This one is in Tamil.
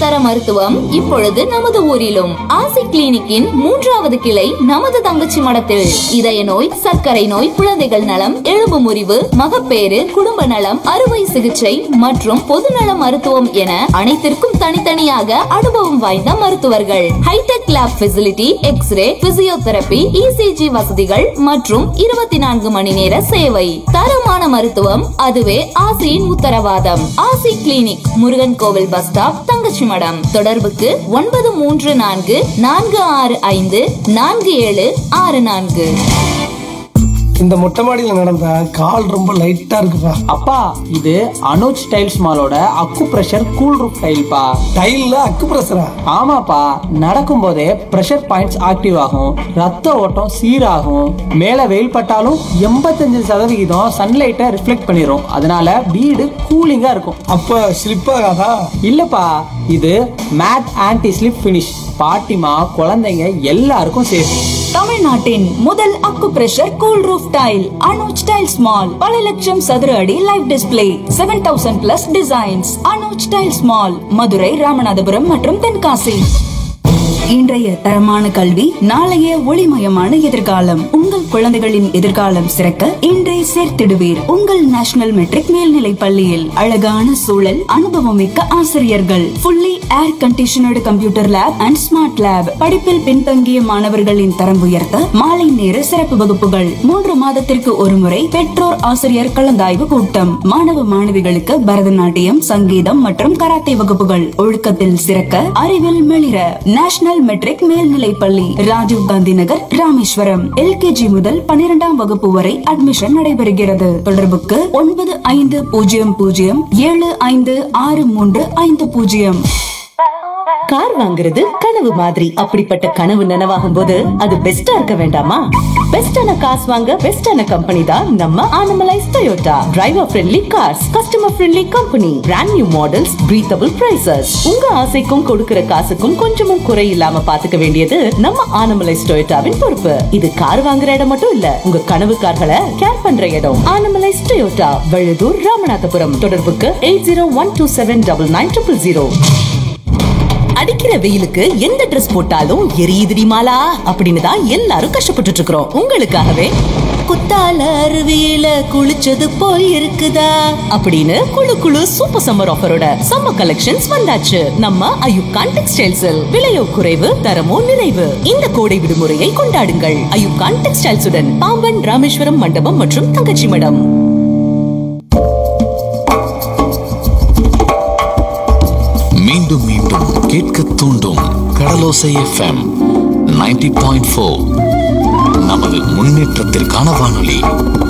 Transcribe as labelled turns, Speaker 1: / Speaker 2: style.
Speaker 1: உயர்தர மருத்துவம் இப்பொழுது நமது ஊரிலும் ஆசி கிளினிக்கின் மூன்றாவது கிளை நமது தங்கச்சி மடத்தில் இதய நோய் சர்க்கரை நோய் குழந்தைகள் நலம் எலும்பு முறிவு மகப்பேறு குடும்ப நலம் அறுவை சிகிச்சை மற்றும் பொதுநல மருத்துவம் என அனைத்திற்கும் தனித்தனியாக அனுபவம் வாய்ந்த மருத்துவர்கள் hi-tech lab facility X-ray physiotherapy ECG வசதிகள் மற்றும் இருபத்தி நான்கு மணி நேர சேவை தரமான மருத்துவம் அதுவே ஆசியின் உத்தரவாதம் ஆசி கிளினிக் முருகன் கோவில் பஸ் ஸ்டாப் தங்கச்சி மடம் தொடர்புக்கு ஒன்பது மூன்று நான்கு நான்கு ஆறு ஐந்து நான்கு ஏழு ஆறு நான்கு
Speaker 2: இந்த மொட்டை மாடியில நடந்த கால் ரொம்ப லைட்டா இருக்குப்பா
Speaker 3: அப்பா இது அனுஜ் டைல்ஸ் மாலோட அக்கு பிரஷர் கூல் ரூப் டைல்ப்பா
Speaker 2: டைல்ல அக்கு பிரசரா
Speaker 3: ஆமாப்பா நடக்கும் போதே பிரஷர் பாயிண்ட்ஸ் ஆக்டிவ் ஆகும் ரத்த ஓட்டம் சீராகும் மேல வெயில் பட்டாலும் எண்பத்தஞ்சு சதவிகிதம் சன்லைட்டை ரிஃப்ளெக்ட் பண்ணிரும் அதனால வீடு கூலிங்கா இருக்கும்
Speaker 2: அப்ப ஸ்லிப் ஆகாதா
Speaker 3: இல்லப்பா இது மேட் ஆன்டி ஸ்லிப் ஃபினிஷ் பாட்டிமா குழந்தைங்க எல்லாருக்கும் சேஃப்
Speaker 4: தமிழ்நாட்டின் முதல் acupressure cool roof tile Anuj tiles mall பல லட்சம் சதுர அடி live display seven thousand plus designs Anuj tiles mall Madurai Ramanathapuram மற்றும் தென்காசி இன்றைய தரமான கல்வி நாளைய ஒளிமயமான எதிர்காலம் உங்கள் குழந்தைகளின் எதிர்காலம் சிறக்க இன்றே சேர்த்திடுவீர் உங்கள் நேஷனல் மெட்ரிக் மேல்நிலை பள்ளியில் அழகான சூழல் அனுபவமிக்க ஆசிரியர்கள் fully air conditioned computer lab and smart lab படிப்பில் பின்தங்கிய மாணவர்களின் தரம் உயர்த்த மாலை நேர சிறப்பு வகுப்புகள் மூன்று மாதத்திற்கு ஒருமுறை பெற்றோர் ஆசிரியர் கலந்தாய்வு கூட்டம் மாணவ மாணவிகளுக்கு பரதநாட்டியம் சங்கீதம் மற்றும் கராத்தே வகுப்புகள் ஒழுக்கத்தில் சிறக்க அறிவில் மிளிர நேஷனல் மெட்ரிக் மேல்நிலை பள்ளி ராஜீவ் காந்தி நகர் ராமேஸ்வரம் எல்கேஜி முதல் பன்னிரெண்டாம் வகுப்பு வரை அட்மிஷன் நடைபெறுகிறது தொடர்புக்கு ஒன்பது ஐந்து பூஜ்ஜியம் பூஜ்ஜியம் ஏழு ஐந்து ஆறு மூன்று ஐந்து பூஜ்ஜியம்
Speaker 5: கார் வாங்குறது கனவு மாதிரி அப்படிப்பட்ட கனவு நனவாகும் போது அது பெஸ்டா இருக்க வேண்டாமா பெஸ்டான காசு வாங்க பெஸ்டான கம்பெனி தான் நம்ம Anamallais Toyota driver friendly cars customer friendly company brand new models breathable prices உங்க ஆசைக்கும் கொடுக்கிற காசுக்கும் கொஞ்சமும் குறை இல்லாம பாத்துக்க வேண்டியது நம்ம ஆனமலைஸ் டொயோட்டாவின் பொறுப்பு இது கார் வாங்குற இடம் மட்டும் இல்ல உங்க கனவு கார்களை கேர் பண்ற இடம் ஆனமலைஸ் டொயோட்டா வெள்ளதூர் ராமநாதபுரம் தொடர்புக்கு eight zero one two seven double nine triple zero அடிக்கிற வெயிலுக்கு எந்த ட்ரெஸ் போட்டாலும் எரியுதுடி மாலா அப்படின்னு தான் எல்லாரும் கஷ்டப்பட்டுட்டு இருக்கிறோம் உங்களுக்காகவே குத்தால அருவியில குளிச்சது போல் இருக்குதா அப்படின்னு குளு குளு சூப்பர் சம்மர் ஆஃபரோட சம்மர் கலெக்ஷன்ஸ் வந்தாச்சு நம்ம அயுப்கான் டெக்ஸ்டைல்ஸில் விலையோ குறைவு தரமோ நிறைவு இந்த கோடை விடுமுறையை கொண்டாடுங்கள் அயுப்கான் டெக்ஸ்டைல்ஸுடன் பாம்பன் ராமேஸ்வரம் மண்டபம் மற்றும் தங்கச்சி மடம்
Speaker 6: மீண்டும் மீண்டும் கேட்க தூண்டும் கடலோசை எஃப்எம் 90.4 பாயிண்ட் நமது முன்னேற்றத்திற்கான வானொலி